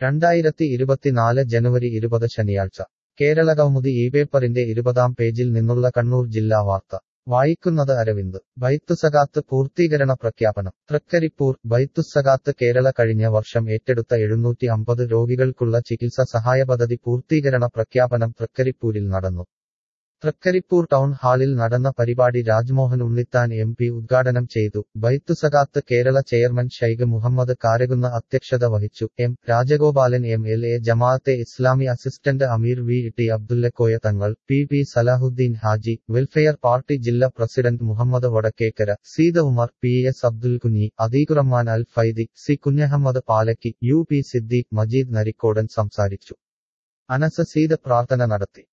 രണ്ടായിരത്തി ഇരുപത്തിനാല് ജനുവരി ഇരുപത് ശനിയാഴ്ച കേരളകൗമുദി ഈ പേപ്പറിന്റെ ഇരുപതാം പേജിൽ നിന്നുള്ള കണ്ണൂർ ജില്ലാ വാർത്ത വായിക്കുന്നത് അരവിന്ദ് ബൈത്തുസകാത്ത് പൂർത്തീകരണ പ്രഖ്യാപനം തൃക്കരിപ്പൂർ ബൈത്തുസകാത്ത് കേരള കഴിഞ്ഞ വർഷം ഏറ്റെടുത്ത എഴുന്നൂറ്റി അമ്പത് രോഗികൾക്കുള്ള ചികിത്സ സഹായ പദ്ധതി പൂർത്തീകരണ പ്രഖ്യാപനം തൃക്കരിപ്പൂരിൽ നടന്നു തൃക്കരിപ്പൂർ ടൗൺ ഹാളിൽ നടന്ന പരിപാടി രാജ്മോഹൻ ഉണ്ണിത്താൻ എം പി ഉദ്ഘാടനം ചെയ്തു ബൈത്തുസകാത്ത് കേരള ചെയർമാൻ ഷൈഖ് മുഹമ്മദ് കാരകുന്ന അധ്യക്ഷത വഹിച്ചു M Rajagopalan M L A Jamaat-e Islami assistant അമീർ V T Abdullakoya Thangal P P Salahuddin Haji welfare party ജില്ലാ president Muhammad Vadakkekara Seetha Umar P S Abdul Kunhi Adeequrahman Al Faidy C Kunhahammad Palakki U P Siddique Majeed Narikkodan സംസാരിച്ചു അനസ സീത പ്രാർത്ഥന നടത്തി